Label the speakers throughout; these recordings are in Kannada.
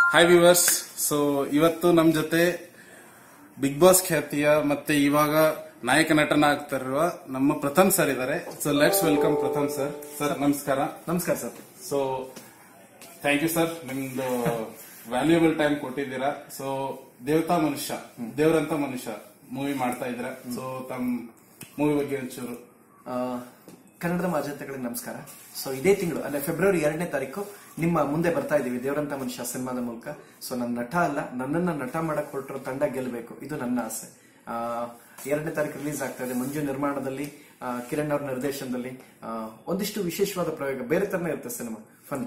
Speaker 1: ಹಾಯ್ ವ್ಯೂವರ್ಸ್ ಸೊ ಇವತ್ತು ನಮ್ ಜೊತೆ ಬಿಗ್ ಬಾಸ್ ಖ್ಯಾತಿಯ ಮತ್ತೆ ಇವಾಗ ನಾಯಕ ನಟನ ಆಗ್ತಿರುವ ನಮ್ಮ ಪ್ರಥಮ್ ಸರ್ ಇದ್ದಾರೆ so let's welcome Pratham sir sir ನಮಸ್ಕಾರ
Speaker 2: ನಮಸ್ಕಾರ sir
Speaker 1: so thank you sir ನಿಮ್ದು ವ್ಯಾಲ್ಯೂಯಬಲ್ ಟೈಮ್ ಕೊಟ್ಟಿದ್ದೀರಾ ಸೊ ದೇವತಾ ಮನುಷ್ಯ ದೇವರಂತ ಮನುಷ್ಯ ಮೂವಿ ಮಾಡ್ತಾ ಇದ್ದೀರಾ ಸೊ ತಮ್ಮ ಮೂವಿ ಬಗ್ಗೆ ಒಂಚೂರು
Speaker 2: ಆ, ಕನ್ನಡದ ಮಾಧ್ಯಮಗಳಿಗೆ ನಮಸ್ಕಾರ ಸೊ ಇದೇ ತಿಂಗಳು ಅಂದ್ರೆ ಫೆಬ್ರವರಿ ಎರಡನೇ ತಾರೀಕು ನಿಮ್ಮ ಮುಂದೆ ಬರ್ತಾ ಇದೀವಿ ದೇವರಂತ ಮನುಷ್ಯ ಸಿನಿಮಾದ ಮೂಲಕ ಸೊ ನನ್ನ ನಟ ಅಲ್ಲ ನನ್ನನ್ನ ನಟ ಮಾಡಕ್ ಹೊರಟಿರೋ ತಂಡ ಗೆಲ್ಲಬೇಕು ಇದು ನನ್ನ ಆಸೆ ಆ, ಎರಡನೇ ತಾರೀಕು ರಿಲೀಸ್ ಆಗ್ತಾ ಇದೆ ಮಂಜು ನಿರ್ಮಾಣದಲ್ಲಿ ಆ, ಕಿರಣ್ ಅವ್ರ ನಿರ್ದೇಶನದಲ್ಲಿ ಆ, ಒಂದಿಷ್ಟು ವಿಶೇಷವಾದ ಪ್ರಯೋಗ ಬೇರೆ ತರನೇ ಇರುತ್ತೆ ಸಿನಿಮಾ ಫನ್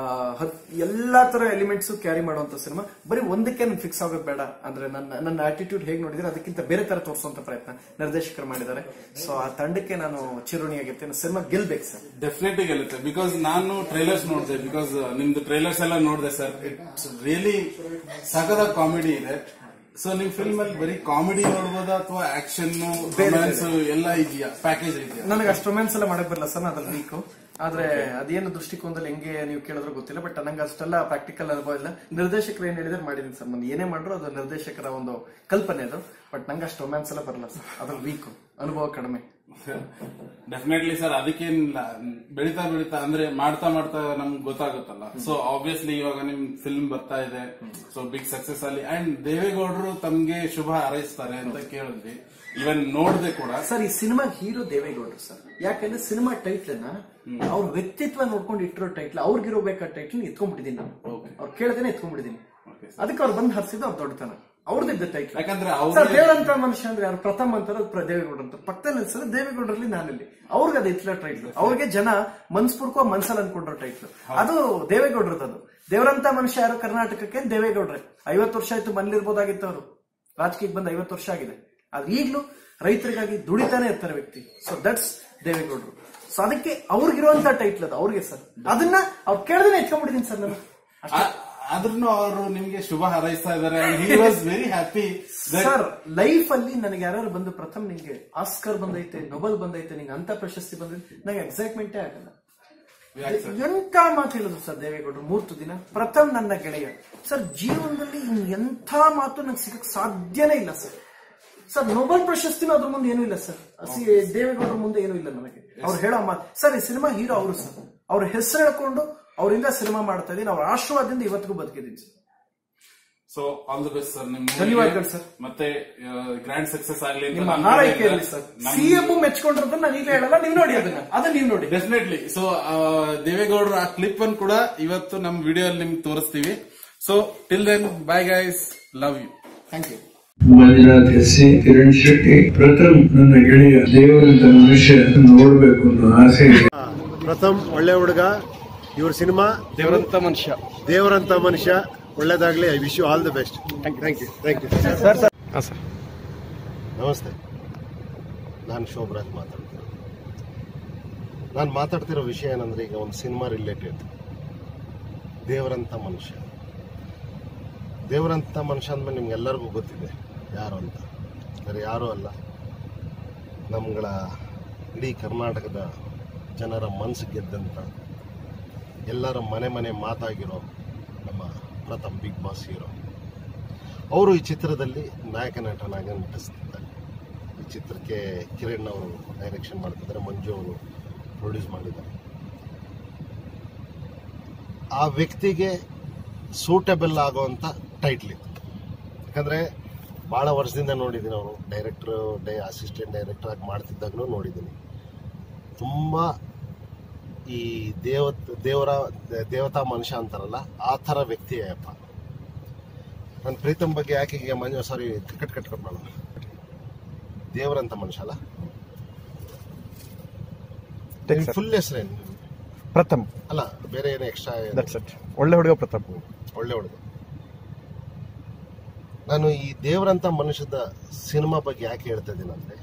Speaker 2: ಎಲ್ಲಾ ತರ ಎಲಿಮೆಂಟ್ಸ್ ಕ್ಯಾರಿ ಮಾಡುವಂತ ಸಿನಿಮಾ ಬರೀ ಒಂದಕ್ಕೆ ನಾನು ಫಿಕ್ಸ್ ಆಗೋದು ಬೇಡ ಅಂದ್ರೆ ನನ್ನ ನನ್ನ ಆಟಿಟ್ಯೂಡ್ ಹೇಗೆ ನೋಡಿದ್ರೆ ಅದಕ್ಕಿಂತ ಬೇರೆ ತರ ತೋರಿಸುವಂತ ಪ್ರಯತ್ನ ನಿರ್ದೇಶಕರು ಮಾಡಿದ್ದಾರೆ ಸೊ ಆ ತಂಡಕ್ಕೆ ನಾನು ಚಿರುಣಿಯಾಗಿರ್ತೇನೆ ಸಿನಿಮಾ ಗೆಲ್ಬೇಕು ಸರ್
Speaker 1: ಡೆಫಿನೆಟ್ಲಿ ಗೆಲ್ಲುತ್ತೆ ಬಿಕಾಸ್ ನಾನು ಟ್ರೈಲರ್ಸ್ ನೋಡಿದೆ ಬಿಕಾಸ್ ನಿಮ್ದು ಟ್ರೈಲರ್ಸ್ ಎಲ್ಲ ನೋಡಿದೆ ಸರ್ ಇಟ್ಸ್ ರಿಯಲಿ ಸಗದ ಕಾಮಿಡಿ ಇದೆ ಸೊ ನಿಮ್ ಫಿಲ್ಮ್ ಅಲ್ಲಿ ಬರೀ ಕಾಮಿಡಿ ನೋಡ್ಬೋದಾ ಅಥವಾ ಆಕ್ಷನ್ ರೊಮ್ಯಾನ್ಸ್ ಎಲ್ಲ ಇದೆಯಾ ಪ್ಯಾಕೇಜ್ ಇದೆಯಾ
Speaker 2: ನನಗೆ ಅಷ್ಟು ರೊಮ್ಯಾನ್ಸ್ ಎಲ್ಲ ಮಾಡಕ್ ಬರಲ್ಲ ಸರ್ ಅದ್ರಲ್ಲಿ ವೀಕು ಆದ್ರೆ ಅದೇನು ದೃಷ್ಟಿಕೋನದಲ್ಲಿ ಹೆಂಗೆ ನೀವು ಕೇಳಿದ್ರು ಗೊತ್ತಿಲ್ಲ ಬಟ್ ನಂಗೆ ಅಷ್ಟೆಲ್ಲ ಪ್ರಾಕ್ಟಿಕಲ್ ಅನುಭವ ಇಲ್ಲ ನಿರ್ದೇಶಕರು ಏನ್ ಹೇಳಿದ್ರೆ ಮಾಡಿದೀನಿ ಸರ್ ನಾನು ಏನೇ ಮಾಡ್ರು ಅದು ನಿರ್ದೇಶಕರ ಒಂದು ಕಲ್ಪನೆ ಅದು ಬಟ್ ನಂಗೆ ಅಷ್ಟು ರೊಮ್ಯಾನ್ಸ್ ಎಲ್ಲ ಬರಲ್ಲ ಸರ್ ಅದ್ರಲ್ಲಿ ವೀಕು ಅನುಭವ ಕಡಿಮೆ
Speaker 1: ಡೆಫಿನೆಟ್ಲಿ ಸರ್ ಅದಕ್ಕೇನಿಲ್ಲ ಬೆಳಿತಾ ಬೆಳಿತಾ ಅಂದ್ರೆ ಮಾಡ್ತಾ ಮಾಡ್ತಾ ನಮ್ಗೆ ಗೊತ್ತಾಗುತ್ತಲ್ಲ ಸೊ ಆಬ್ವಿಯಸ್ಲಿ ಇವಾಗ ನಿಮ್ ಫಿಲ್ಮ್ ಬರ್ತಾ ಇದೆ ಸೊ ಬಿಗ್ ಸಕ್ಸಸ್ ಅಲ್ಲಿ ಅಂಡ್ ದೇವೇಗೌಡರು ತಮ್ಗೆ ಶುಭ ಹಾರೈಸ್ತಾರೆ ಅಂತ ಕೇಳಿದ್ವಿ ಇವನ್ ನೋಡ್ದೆ ಕೂಡ
Speaker 2: ಸರ್ ಈ ಸಿನಿಮಾ ಹೀರೋ ದೇವೇಗೌಡರು ಸರ್ ಯಾಕಂದ್ರೆ ಸಿನಿಮಾ ಟೈಟ್ಲ್ ನ ಅವ್ರ ವ್ಯಕ್ತಿತ್ವ ನೋಡ್ಕೊಂಡು ಇಟ್ಟಿರೋ ಟೈಟ್ಲ್ ಅವ್ರಿಗಿರೋಬೇಕಾದ ಟೈಟ್ಲ್ ಎತ್ಕೊಂಡ್ಬಿಟ್ಟಿದ್ದೀನಿ ನಾನು ಅವ್ರು ಕೇಳದೇನೆ ಎತ್ಕೊಂಡ್ಬಿಟ್ಟಿದ್ದೀನಿ
Speaker 1: Okay,
Speaker 2: ಅದಕ್ಕೆ ಅವ್ರು ಬಂದು ಹರಿಸಿದ್ದು ಅವ್ರ ದೊಡ್ಡತನ ಅವ್ರದ್ದಿದ್ದ ಟೈಟ್ಲ್
Speaker 1: ಯಾಕಂದ್ರೆ
Speaker 2: ಸರ್
Speaker 1: ಅವ್ರ
Speaker 2: ದೇವರಂತ ಮನುಷ್ಯ ಅಂದ್ರೆ ಯಾರು ಪ್ರಥಮ ಅಂತಾರ ದೇವೇಗೌಡರು ಅಂತ ಪಕ್ಕದಲ್ಲಿ ನಿಲ್ಸಿದ್ರೆ ದೇವೇಗೌಡರಲ್ಲಿ ನಾನಲ್ಲಿ ಅವ್ರಿಗೆ ಅದು ಇಟ್ಲ ಟೈಟ್ಲ್ ಅವ್ರಿಗೆ ಜನ ಮನ್ಸ್ಪೂರ್ಕೋ ಮನ್ಸಲ್ಲಿ ಅನ್ಕೊಂಡ್ರ ಟೈಟ್ಲ್ ಅದು ದೇವೇಗೌಡರದ್ದು ಅದು ದೇವರಂತ ಮನುಷ್ಯ ಯಾರು ಕರ್ನಾಟಕಕ್ಕೆ ದೇವೇಗೌಡ್ರೆ ಐವತ್ತು ವರ್ಷ ಆಯ್ತು ಬಂದಿರ್ಬೋದಾಗಿತ್ತು ಅವರು ರಾಜಕೀಯಕ್ಕೆ ಬಂದ ಐವತ್ತು ವರ್ಷ ಆಗಿದೆ ಆದ್ರೆ ಈಗ್ಲೂ ರೈತರಿಗಾಗಿ ದುಡಿತಾನೆ ಇರ್ತಾರೆ ವ್ಯಕ್ತಿ ಸೊ ದಟ್ಸ್ ದೇವೇಗೌಡರು ಸೊ ಅದಕ್ಕೆ ಅವ್ರಿಗಿರುವಂತ ಟೈಟ್ಲ್ ಅದು ಅವ್ರಿಗೆ ಸರ್ ಅದನ್ನ ಅವ್ರು ಕೇಳ್ದೇನೆ ಎತ್ಕೊಂಡ್ಬಿಟ್ಟಿದ್ದೀನಿ ಸರ್ ನಾನು
Speaker 1: ಆದ್ರೂ ಅವರು ನಿಮ್ಗೆ ಶುಭ ಹಾರೈಸ್ತಾ ಇದಾರೆ he was very happy
Speaker 2: sir life ಅಲ್ಲಿ ನನಗೆ ಯಾರು ಬಂದು ಪ್ರಥಮ್ ನಿಂಗೆ ಆಸ್ಕರ್ ಬಂದೈತೆ ನೊಬೆಲ್ ಬಂದೈತೆ ನಿಂಗೆ ಅಂತ ಪ್ರಶಸ್ತಿ ಬಂದೈತೆ ನಂಗೆ ಎಕ್ಸೈಟ್ಮೆಂಟೇ ಆಗಲ್ಲ ಎಂತ ಮಾತು ಹೇಳಿದ್ರು ಸರ್ ದೇವೇಗೌಡರು ಮೂರ್ತು ದಿನ ಪ್ರಥಮ್ ನನ್ನ ಗೆಳೆಯ ಸರ್ ಜೀವನದಲ್ಲಿ ಇನ್ ಎಂಥ ಮಾತು ನಂಗೆ ಸಿಗಕ್ ಸಾಧ್ಯನೇ ಇಲ್ಲ ಸರ್ ಸರ್ ನೊಬೆಲ್ ಪ್ರಶಸ್ತಿನೂ ಅದ್ರ ಮುಂದೆ ಏನೂ ಇಲ್ಲ ಸರ್ ಸಿ- ದೇವೇಗೌಡರ ಮುಂದೆ ಏನೂ ಇಲ್ಲ ನನಗೆ ಅವ್ರು ಹೇಳೋ ಮಾತು ಸರ್ ಈ ಸಿನಿಮಾ ಹೀರೋ ಅವರು ಸರ್ ಅವ್ರ ಹೆಸರು ಹೇಳ್ಕೊಂಡು ಅವರಿಂದ ಸಿನಿಮಾ ಮಾಡ್ತಾ ಇದೀನಿ ಅವ್ರ ಆಶೀರ್ವಾದದಿಂದ ಇವತ್ತಿಗೂ ಬದುಕಿದ್ದೀನಿ sir
Speaker 1: so all the best sir ನಿಮ್
Speaker 2: ಧನ್ಯವಾದಗಳು ಸರ್.
Speaker 1: ಮತ್ತೆ ಗ್ರ್ಯಾಂಡ್ ಸಕ್ಸಸ್ ಆಗ್ಲಿ ಅಂತ
Speaker 2: ನಿಮ್ಮ
Speaker 1: ನಾನು
Speaker 2: ಹಾರೈಕೆ
Speaker 1: ಹೇಳ್ದೆ.
Speaker 2: ಇರಲಿ ಸರ್
Speaker 1: ನಮ್-
Speaker 2: ಸಿಎಂ ಮೆಚ್ಕೊಂಡ್ರದ್ದು ನಾನು ಈಗಲೇ ಹೇಳಲ್ಲ ನೀವು ನೋಡಿ ಅದನ್ನ ಅದನ್ನ ನೀವು ನೋಡಿ
Speaker 1: ಡೆಫಿನೆಟ್ಲಿ ಸೊ ದೇವೇಗೌಡರ ಆ ಕ್ಲಿಪ್ ಅನ್ನು ಕೂಡ ಇವತ್ತು ನಮ್ಮ ವಿಡಿಯೋ ಅಲ್ಲಿ ನಿಮ್ಗೆ ತೋರಿಸ್ತೀವಿ so till then bye guys love you
Speaker 2: thank you
Speaker 3: Manjunath S C Kiran Shetty Pratham ನನ್ನ ಗೆಳೆಯ ದೇವರಂತ ಮನುಷ್ಯ ನೋಡ್ಬೇಕು ಅನ್ನೋ ಆಸೆ ಇದೆ
Speaker 4: ಪ್ರಥಮ್ ಒಳ್ಳೆ ಹುಡುಗ ಇವ್ರ ಸಿನಿಮಾ
Speaker 1: ದೇವರಂತ ಮನುಷ್ಯ
Speaker 4: ದೇವರಂತ ಮನುಷ್ಯ ಒಳ್ಳೇದಾಗ್ಲಿ I wish you all the best thank you thank you ನಮಸ್ತೆ ನಾನು ಶೋಭರಾಜ್ ಮಾತಾಡ್ತೀನಿ ನಾನು ಮಾತಾಡ್ತಿರೋ ವಿಷಯ ಏನಂದ್ರೆ ಈಗ ಒಂದು ಸಿನಿಮಾ ರಿಲೇಟೆಡ್ ದೇವರಂತ ಮನುಷ್ಯ ದೇವರಂತ ಮನುಷ್ಯ ಅಂದ್ಮೇಲೆ ನಿಮ್ಗೆಲ್ಲರಿಗೂ ಗೊತ್ತಿದೆ ಯಾರು ಅಂತ ಬೇರೆ ಯಾರೂ ಅಲ್ಲ ನಮ್ಗಳ ಇಡೀ ಕರ್ನಾಟಕದ ಜನರ ಮನಸ್ಸು ಗೆದ್ದಂಥ ಎಲ್ಲರ ಮನೆ ಮನೆ ಮಾತಾಗಿರೋ ನಮ್ಮ ಪ್ರಥಮ್ ಬಿಗ್ ಬಾಸ್ ಹೀರೋ ಅವರು ಈ ಚಿತ್ರದಲ್ಲಿ ನಾಯಕ ನಟನಾಗಿ ನಟಿಸ್ತಿದ್ದಾರೆ ಈ ಚಿತ್ರಕ್ಕೆ ಕಿರಣ್ ಅವರು ಡೈರೆಕ್ಷನ್ ಮಾಡ್ತಿದ್ದಾರೆ ಮಂಜು ಅವರು ಪ್ರೊಡ್ಯೂಸ್ ಮಾಡಿದ್ದಾರೆ ಆ ವ್ಯಕ್ತಿಗೆ ಸೂಟಬಲ್ ಆಗುವಂಥ ಟೈಟ್ಲ್ ಇತ್ತು ಯಾಕಂದರೆ ಭಾಳ ವರ್ಷದಿಂದ ನೋಡಿದ್ದೀನಿ ಅವರು ಡೈರೆಕ್ಟ್ರು ಡೈ ಅಸಿಸ್ಟೆಂಟ್ ಡೈರೆಕ್ಟರ್ ಆಗಿ ಮಾಡ್ತಿದ್ದಾಗಲೂ ನೋಡಿದ್ದೀನಿ ತುಂಬ ಈ ದೇವ ದೇವರ ದೇವತಾ ಮನುಷ್ಯ ಅಂತಾರಲ್ಲ ಆ ಥರ ವ್ಯಕ್ತಿ ಅಪ್ಪ ನನ್ನ ಪ್ರೀತಮ್ ಬಗ್ಗೆ ಯಾಕೆ ಈಗ ಮಂಜು ಸಾರಿ ಕಟ್ ಕಟ್ಕೊಂಡು ಮಾಡೋಣ ದೇವರಂತ ಮನುಷ್ಯ ಅಲ್ಲ ಫುಲ್ ಹೆಸರೇನು
Speaker 5: ಪ್ರಥಮ್
Speaker 4: ಅಲ್ಲ ಬೇರೆ ಏನು ಎಕ್ಸ್ಟ್ರಾ
Speaker 5: ದಟ್ಸ್ ಇಟ್ ಒಳ್ಳೆ ಹುಡುಗ ಪ್ರಥಮ್
Speaker 4: ಒಳ್ಳೆ ಹುಡುಗ ನಾನು ಈ ದೇವರಂತ ಮನುಷ್ಯದ ಸಿನಿಮಾ ಬಗ್ಗೆ ಯಾಕೆ ಹೇಳ್ತಾ ಇದ್ದೀನಿ ಅಂದ್ರೆ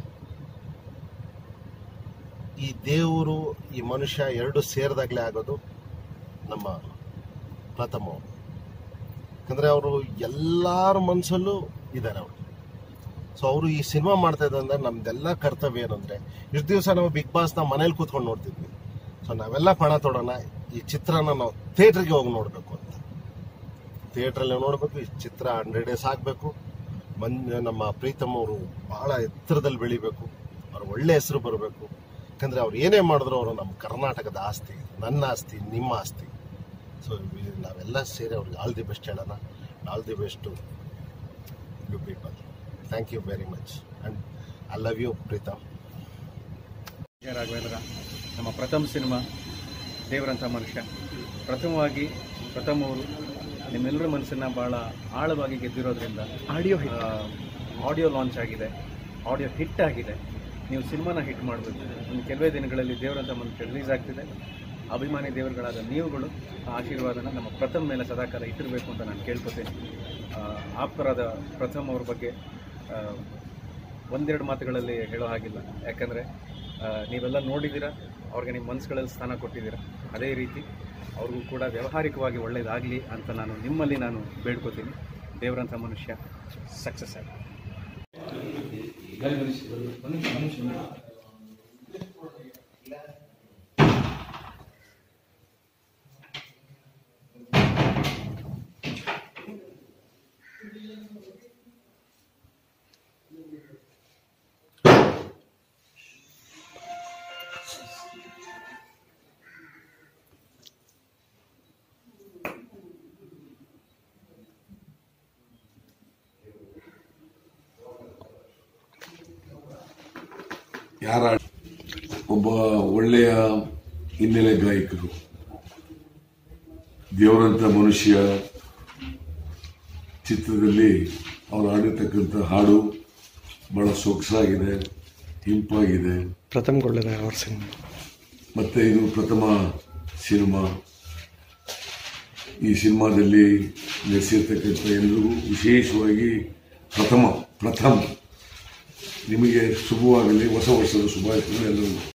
Speaker 4: ಈ ದೇವರು ಈ ಮನುಷ್ಯ ಎರಡು ಸೇರಿದಾಗಲೇ ಆಗೋದು ನಮ್ಮ ಪ್ರಥಮ ಅವರು ಯಾಕಂದ್ರೆ ಅವರು ಎಲ್ಲರ ಮನಸ್ಸಲ್ಲೂ ಇದ್ದಾರೆ ಅವರು ಸೊ ಅವರು ಈ ಸಿನಿಮಾ ಮಾಡ್ತಾ ಇದ್ದಂದ್ರೆ ನಮ್ದೆಲ್ಲ ಕರ್ತವ್ಯ ಏನಂದ್ರೆ ಇಷ್ಟು ದಿವಸ ನಾವು ಬಿಗ್ ಬಾಸ್ ನಾವು ಮನೇಲಿ ಕೂತ್ಕೊಂಡು ನೋಡ್ತಿದ್ವಿ ಸೊ ನಾವೆಲ್ಲ ಪಣ ತೊಡೋಣ ಈ ಚಿತ್ರನ ನಾವು ಥಿಯೇಟ್ರಿಗೆ ಹೋಗಿ ನೋಡಬೇಕು ಅಂತ ಥಿಯೇಟ್ರಲ್ಲೇ ನೋಡಬೇಕು ಈ ಚಿತ್ರ ಹಂಡ್ರೆಡ್ ಡೇಸ್ ಆಗಬೇಕು ಮನ್ ನಮ್ಮ ಪ್ರೀತಮ್ ಅವರು ಬಹಳ ಎತ್ತರದಲ್ಲಿ ಬೆಳಿಬೇಕು ಅವ್ರ ಒಳ್ಳೆ ಹೆಸರು ಬರಬೇಕು ಯಾಕಂದ್ರೆ ಅವ್ರು ಏನೇ ಮಾಡಿದ್ರು ಅವರು ನಮ್ಮ ಕರ್ನಾಟಕದ ಆಸ್ತಿ ನನ್ನ ಆಸ್ತಿ ನಿಮ್ಮ ಆಸ್ತಿ ಸೊ ನಾವೆಲ್ಲ ಸೇರಿ ಅವ್ರಿಗೆ ಆಲ್ ದಿ ಬೆಸ್ಟ್ ಹೇಳೋಣ all the best you people thank you very much and I love you Preetham
Speaker 6: Vijaya Raghavendra ನಮ್ಮ ಪ್ರಥಮ ಸಿನಿಮಾ ದೇವರಂಥ ಮನುಷ್ಯ ಪ್ರಥಮವಾಗಿ ಪ್ರಥಮ ಅವರು ನಿಮ್ಮೆಲ್ಲರ ಮನಸ್ಸನ್ನು ಭಾಳ ಆಳವಾಗಿ ಗೆದ್ದಿರೋದ್ರಿಂದ
Speaker 2: ಆಡಿಯೋ
Speaker 6: ಆಡಿಯೋ ಲಾಂಚ್ ಆಗಿದೆ ಆಡಿಯೋ ಹಿಟ್ ಆಗಿದೆ ನೀವು ಸಿನಿಮಾನ ಹಿಟ್ ಮಾಡಬೇಕು ಇನ್ನು ಕೆಲವೇ ದಿನಗಳಲ್ಲಿ ದೇವರಂಥ ಮನುಷ್ಯ ರಿಲೀಸ್ ಆಗ್ತಿದೆ ಅಭಿಮಾನಿ ದೇವರುಗಳಾದ ನೀವುಗಳು ಆ ಆಶೀರ್ವಾದನ ನಮ್ಮ ಪ್ರಥಮ ಮೇಲೆ ಸದಾಕಾಲ ಇಟ್ಟಿರಬೇಕು ಅಂತ ನಾನು ಕೇಳ್ಕೊತೀನಿ ಆ, ಆಪ್ತರಾದ ಪ್ರಥಮ್ ಅವ್ರ ಬಗ್ಗೆ ಆ, ಒಂದೆರಡು ಮಾತುಗಳಲ್ಲಿ ಹೇಳೋ ಹಾಗಿಲ್ಲ ಯಾಕಂದರೆ ನೀವೆಲ್ಲ ನೋಡಿದ್ದೀರಾ ಅವ್ರಿಗೆ ನಿಮ್ಮ ಮನಸ್ಸುಗಳಲ್ಲಿ ಸ್ಥಾನ ಕೊಟ್ಟಿದ್ದೀರಾ ಅದೇ ರೀತಿ ಅವ್ರಿಗೂ ಕೂಡ ವ್ಯಾವಹಾರಿಕವಾಗಿ ಒಳ್ಳೇದಾಗಲಿ ಅಂತ ನಾನು ನಿಮ್ಮಲ್ಲಿ ನಾನು ಬೇಡ್ಕೋತೀನಿ ದೇವರಂಥ ಮನುಷ್ಯ ಸಕ್ಸಸ್ ಆಗಿ
Speaker 7: ಯಾರ ಒಬ್ಬ ಒಳ್ಳೆಯ ಹಿನ್ನೆಲೆ ಗಾಯಕರು ದೇವರಂತ ಮನುಷ್ಯ ಚಿತ್ರದಲ್ಲಿ ಅವರು ಹಾಡಿರ್ತಕ್ಕಂಥ ಹಾಡು ಬಹಳ ಸೊಗಸಾಗಿದೆ ಇಂಪಾಗಿದೆ
Speaker 2: ಪ್ರಥಮಗೊಳ್ಳದ ಅವ್ರ ಸಿನಿಮಾ
Speaker 7: ಮತ್ತೆ ಇದು ಪ್ರಥಮ ಸಿನಿಮಾ ಈ ಸಿನಿಮಾದಲ್ಲಿ ನಡೆಸಿರ್ತಕ್ಕಂಥ ಎಲ್ಲರಿಗೂ ವಿಶೇಷವಾಗಿ ಪ್ರಥಮ ಪ್ರಥಮ ನಿಮಗೆ ಶುಭವಾಗಲಿ ಹೊಸ ವರ್ಷದ ಶುಭಾಶಯಗಳು ಎಲ್ಲರಿಗೂ